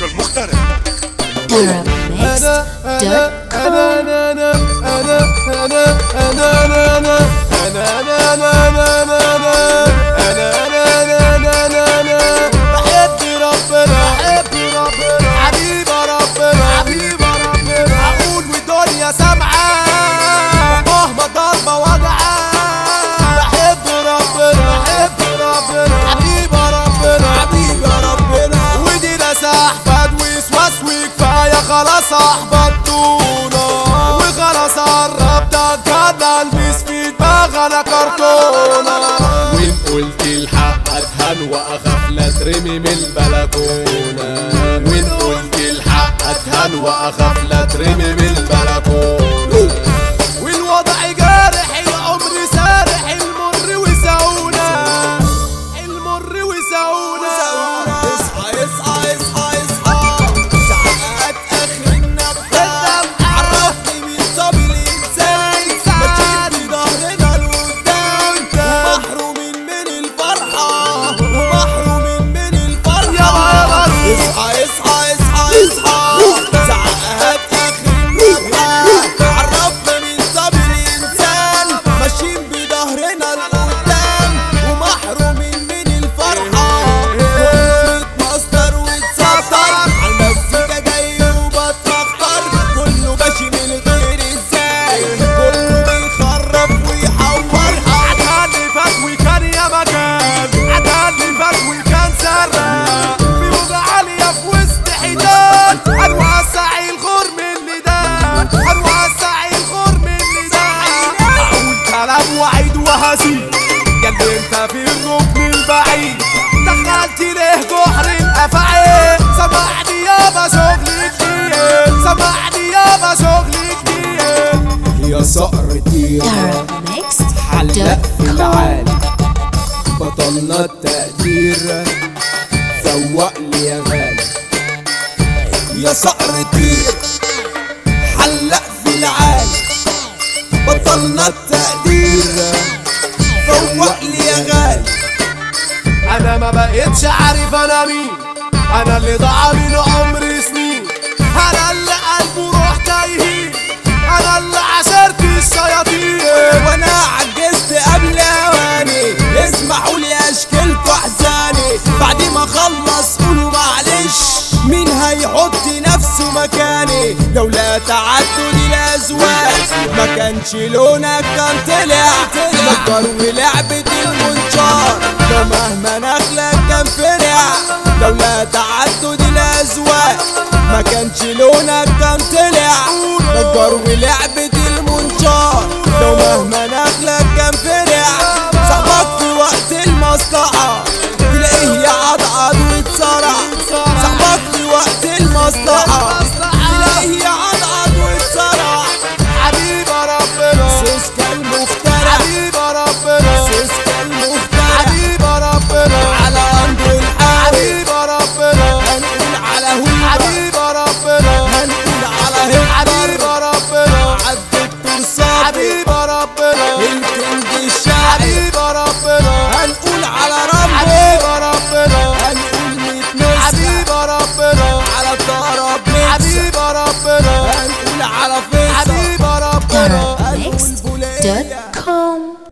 المزيكا المخترع Arabmix.com بحب ربنا بحب ربنا حبيبة ربنا حبيبة ربنا اقول والدنيا سامعة مهما ضربة وجعة بحب ربنا بحب ربنا حبيبة ربنا حبيبة ربنا ودي ناس احفاد وسواس وكفاية خلاص احبطونا وخلاص قربت كان البس في دماغنا كرتونة وإن قلت الحق أتهان وأخاف لا ترمي من البلكونة وإن قلت الحق أتهان وأخاف لا ترمي من البلكونة والوضع جارح العمر سارح المر وسعونا المر وسعونا اصحى اصحى اصحى اصحى ساعات اخر النبحة عرفني مين صاب الانسان ماشيين بظهرنا لقدام ومحرومين من الفرحة ومحرومين من الفرحة اصحى اصحى اصحى اصحى ساعات اخر النبحة عرفنا مين صاب الانسان ماشيين بظهرنا لقدام ومحرومين من الفرحة كله متمسطر واتسطر عالمزيكا جاي وبتفكر كله ماشي من غير ازاي كله بيخرب ويحور عدالي فات وكان يا مكان عدالي فات وكان سرق في موجة عالية في وسط حيتان هنوسع الغور من لدان هنوسع الغور من لدان اقول كلام وعيد وهزيد قال انت في الركن البعيد دخلت ليه جحر الافاعي سمعني يابا شغل كتير سمعني يابا شغل كتير يا صقرتي حلق في Arabmix.com العالي بطلنا التقدير سوق لي يا غالي يا صقر طير حلق في العالي بطلنا التقدير فوق لي يا غالي انا ما بقتش عارف انا مين انا اللي ضاع من عمري سنين انا اللي قلبه روح تايهين انا اللي عشرت الشياطين وانا عجزت قبل اواني اسمحوا لي اشكلكوا احزاني بعد ما اخلص قولوا معلش مين هيحط نفسه مكاني لولا تعدد الازواج ما كانش لونك كان طلع نكر ولعبة المنشار ده مهما نخلك كان فرع لولا تعدد الازواج ما كانش لونك كان طلع نكر ولعبة المنشار لو مهما نخلك كان فرع صاحبك في وقت المصلحة تلاقيه يعضعض ويتصارع صاحبك في وقت المصلحة تلاقيه يعضعض ويتصارع حبيب ربنا سوسكا المخترع حبيب ربنا سوسكا المخترع حبيب ربنا على عنده الحال حبيب ربنا هنقول على هو حبيب ربنا هنقول على هو حبيب ربنا عالدكتور صابر حبيب ربنا الكينج الشاعر حبيب ربنا هنقول على ربنا حبيب ربنا هنقول ميت حبيب ربنا على الطرب حبيب ربنا هنقول على فيصل حبيب ربنا هنقول بوليه Arabmix.com